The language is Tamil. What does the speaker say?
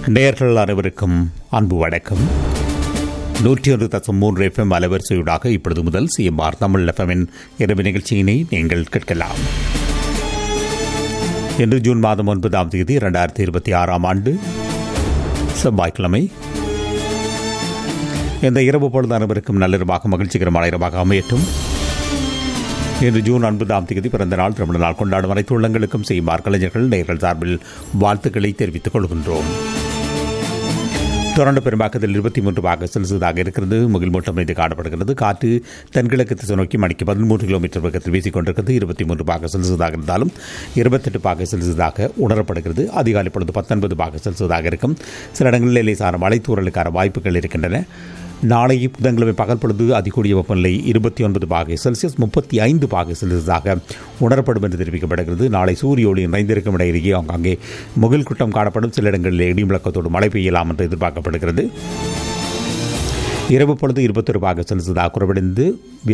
நேயர்கள் அனைவருக்கும் அன்பு வணக்கம் நூற்றி ஒன்று தசம் மூன்று எஃப்எம் அலைவரிசையூடாக இப்பொழுது முதல் சிஎம்ஆர் தமிழ் எஃப்எம்மின் இரவு நிகழ்ச்சியினை நீங்கள் கேட்கலாம் இன்று ஜூன் மாதம் ஒன்பதாம் தேதி இரண்டாயிரத்தி இருபத்தி ஆறாம் ஆண்டு செவ்வாய்க்கிழமை இந்த இரவு பொழுது அனைவருக்கும் நள்ளிரவாக மகிழ்ச்சிகரமான இரவாக அமையட்டும் இன்று ஜூன் ஒன்பதாம் தேதி பிறந்த நாள் திருமண நாள் கொண்டாடும் அனைத்து உள்ளங்களுக்கும் செய்யுமார் கலைஞர்கள் நேர்கள் சார்பில் வாழ்த்துக்களை தெரிவித்துக் கொள்கின்றோம் தொடர்ந்து பெரும்பாக்கத்தில் இருபத்தி மூன்று பாக செல்சியஸாக இருக்கிறது முகில் மூட்டம் மீது காணப்படுகிறது காற்று தென்கிழக்கு திசை நோக்கி மணிக்கு பதிமூன்று கிலோமீட்டர் வேகத்தில் வீசிக் கொண்டிருக்கிறது இருபத்தி மூன்று பாக செல்சியஸாக இருந்தாலும் இருபத்தெட்டு பாக செல்சியஸாக உணரப்படுகிறது அதிகாலை பொழுது பத்தொன்பது பாக செல்சியஸாக இருக்கும் சில இடங்களில் லேசான மழை தூறலுக்கான வாய்ப்புகள் இருக்கின்றன நாளை புதன்கிழமை பகல் பொழுது அதிகூடிய வெப்பநிலை இருபத்தி ஒன்பது பாகை செல்சியஸ் முப்பத்தி ஐந்து பாகை செல்சியஸாக உணரப்படும் என்று தெரிவிக்கப்படுகிறது நாளை சூரிய ஒளி நிறைந்திருக்கும் இடையிலேயே ஆங்காங்கே முகில் கூட்டம் காணப்படும் சில இடங்களில் இடி முழக்கத்தோடு மழை பெய்யலாம் என்று எதிர்பார்க்கப்படுகிறது இரவு பொழுது இருபத்தொரு பாக செல்சியஸாக குறைவடைந்து